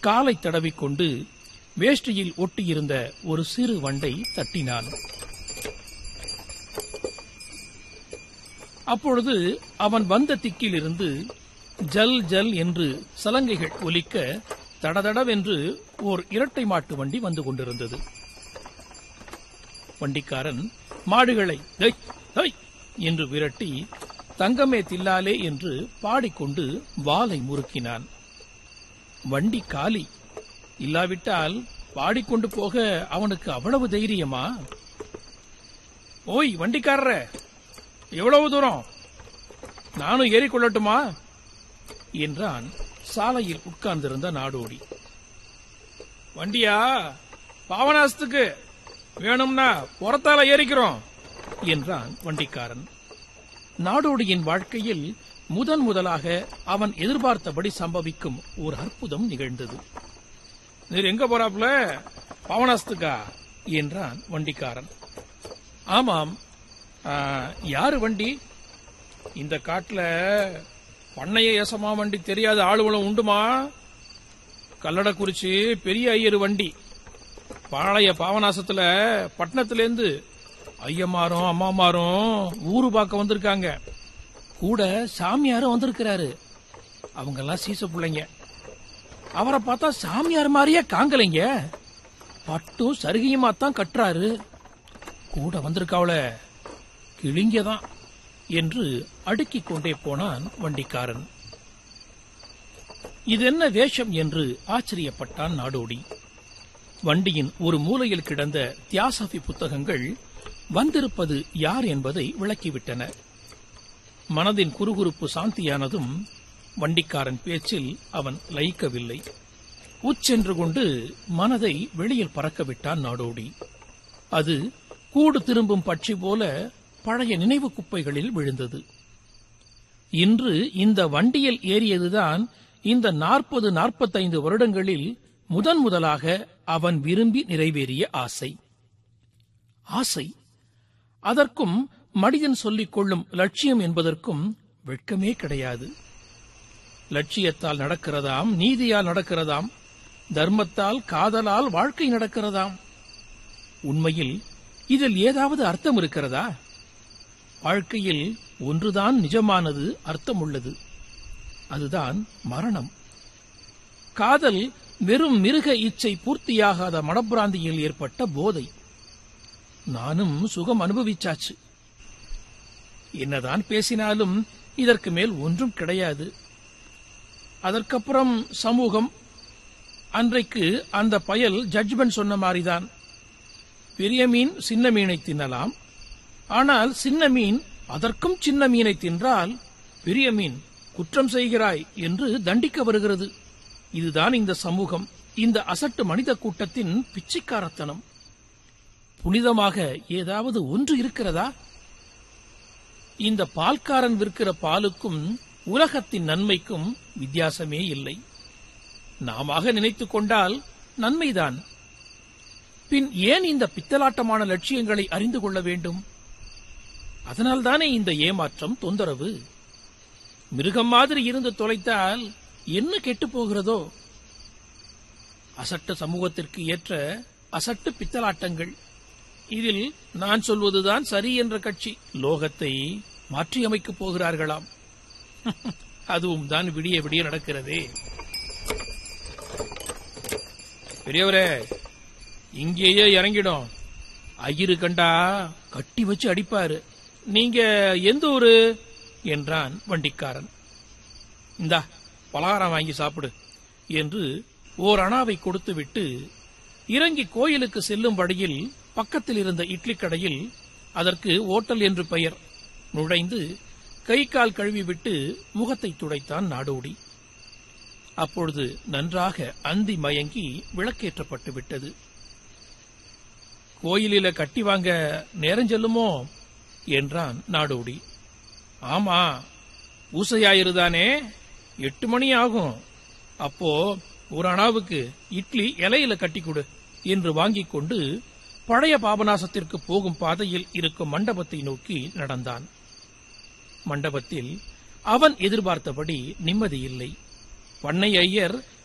காலை தடவிக்கொண்டு வேஷ்டியில் ஒட்டியிருந்த ஒரு சிறு வண்டை தட்டினான் அப்பொழுது அவன் வந்த திக்கிலிருந்து ஜல் ஜல் என்று சலங்கைகள் ஒலிக்க தடதடவென்று ஓர் இரட்டை மாட்டு வண்டி வந்து கொண்டிருந்தது வண்டிக்காரன் மாடுகளை "டேய், டேய்" என்று விரட்டி தங்கமே தில்லாலே என்று பாடிக்கொண்டு வாலை முறுக்கினான் வண்டி காலி இல்லாவிட்டால் பாடிக்கொண்டு போக அவனுக்கு அவ்வளவு தைரியமா ஓய் வண்டிக்காரர எவ்வளவு தூரம் நானும் ஏறிக்கொள்ளட்டுமா என்றான் சாலையில் உட்கார்ந்திருந்த நாடோடி வண்டியா பாவனாசத்துக்கு வேணும்னா புறத்தால ஏறிக்கிறோம் என்றான் வண்டிக்காரன் நாடோடியின் வாழ்க்கையில் முதன் முதலாக அவன் எதிர்பார்த்தபடி சம்பவிக்கும் ஒரு அற்புதம் நிகழ்ந்தது நீர் எங்க போறாப்ல பாவனாசத்துக்கா என்றான் வண்டிக்காரன் ஆமாம் ஆ, யாரு வண்டி இந்த காட்டுல பண்ணைய ஏசமா வண்டி தெரியாத ஆளுகளும் உண்டுமா கல்லடக்குறிச்சி பெரிய ஐயர் வண்டி பாளைய பாவநாசத்துல பட்டணத்திலேருந்து ஐயமாரும் அம்மாமாரும் ஊரு பார்க்க வந்திருக்காங்க கூட சாமியாரும் வந்திருக்கிறாரு அவங்க எல்லாம் சீச பிள்ளைங்க அவரை பார்த்தா சாமியார் மாதிரியே காங்கலைங்க பட்டும் சருகியுமா தான் கட்டுறாரு கூட வந்திருக்காவல கிழிங்கதான் என்று அடுக்கிக் கொண்டே போனான் வண்டிக்காரன் இது என்ன வேஷம் என்று ஆச்சரியப்பட்டான் நாடோடி வண்டியின் ஒரு மூலையில் கிடந்த தியாசபி புத்தகங்கள் வந்திருப்பது யார் என்பதை விளக்கிவிட்டன மனதின் குறுகுறுப்பு சாந்தியானதும் வண்டிக்காரன் பேச்சில் அவன் லயிக்கவில்லை உச்சென்று கொண்டு மனதை வெளியில் பறக்க விட்டான் நாடோடி அது கூடு திரும்பும் பட்சி போல பழைய நினைவு குப்பைகளில் விழுந்தது இன்று இந்த வண்டியில் ஏறியதுதான் இந்த நாற்பது நாற்பத்தைந்து வருடங்களில் முதன் முதலாக அவன் விரும்பி நிறைவேறிய ஆசை ஆசை அதற்கும் மனிதன் சொல்லிக் கொள்ளும் லட்சியம் என்பதற்கும் வெட்கமே கிடையாது லட்சியத்தால் நடக்கிறதாம் நீதியால் நடக்கிறதாம் தர்மத்தால் காதலால் வாழ்க்கை நடக்கிறதாம் உண்மையில் இதில் ஏதாவது அர்த்தம் இருக்கிறதா வாழ்க்கையில் ஒன்றுதான் நிஜமானது அர்த்தமுள்ளது அதுதான் மரணம் காதல் வெறும் மிருக இச்சை பூர்த்தியாகாத மனப்பிராந்தியில் ஏற்பட்ட போதை நானும் சுகம் அனுபவிச்சாச்சு என்னதான் பேசினாலும் இதற்கு மேல் ஒன்றும் கிடையாது அதற்கப்புறம் சமூகம் அன்றைக்கு அந்த பயல் ஜட்ஜ்மெண்ட் சொன்ன மாதிரிதான் பெரிய மீன் சின்ன மீனை தின்னலாம் ஆனால் சின்ன மீன் அதற்கும் சின்ன மீனை தின்றால் பெரிய மீன் குற்றம் செய்கிறாய் என்று தண்டிக்க வருகிறது இதுதான் இந்த சமூகம் இந்த அசட்டு மனித கூட்டத்தின் பிச்சைக்காரத்தனம் புனிதமாக ஏதாவது ஒன்று இருக்கிறதா இந்த பால்காரன் விற்கிற பாலுக்கும் உலகத்தின் நன்மைக்கும் வித்தியாசமே இல்லை நாம நினைத்துக் கொண்டால் நன்மைதான் பின் ஏன் இந்த பித்தலாட்டமான லட்சியங்களை அறிந்து கொள்ள வேண்டும் அதனால்தானே இந்த ஏமாற்றம் தொந்தரவு மிருகம் மாதிரி இருந்து தொலைத்தால் என்ன கெட்டு போகிறதோ அசட்டு சமூகத்திற்கு ஏற்ற அசட்டு பித்தலாட்டங்கள் இதில் நான் சொல்வதுதான் சரி என்ற கட்சி லோகத்தை மாற்றியமைக்கப் போகிறார்களாம் அதுவும் தான் விடிய விடிய நடக்கிறதே பெரியவரே இங்கேயே இறங்கிடும் ஐயரு கண்டா கட்டி வச்சு அடிப்பாரு நீங்க எந்த ஊரு என்றான் வண்டிக்காரன் இந்தா பலகாரம் வாங்கி சாப்பிடு என்று ஓர் அணாவை கொடுத்துவிட்டு இறங்கி கோயிலுக்கு செல்லும் வழியில் பக்கத்தில் இருந்த இட்லி கடையில் அதற்கு ஓட்டல் என்று பெயர் நுழைந்து கை கால் கழுவிவிட்டு முகத்தை துடைத்தான் நாடோடி அப்பொழுது நன்றாக அந்தி மயங்கி விளக்கேற்றப்பட்டு விட்டது கோயிலில கட்டி வாங்க நேரம் செல்லுமோ என்றான் நாடோடி ஆமா பூசையாயிருதானே எட்டு மணி ஆகும் அப்போ ஒரு அணாவுக்கு இட்லி இலையில கட்டி கொடு என்று வாங்கிக் கொண்டு பழைய பாபநாசத்திற்கு போகும் பாதையில் இருக்கும் மண்டபத்தை நோக்கி நடந்தான் மண்டபத்தில் அவன் எதிர்பார்த்தபடி நிம்மதி இல்லை பண்ணை ஐயர்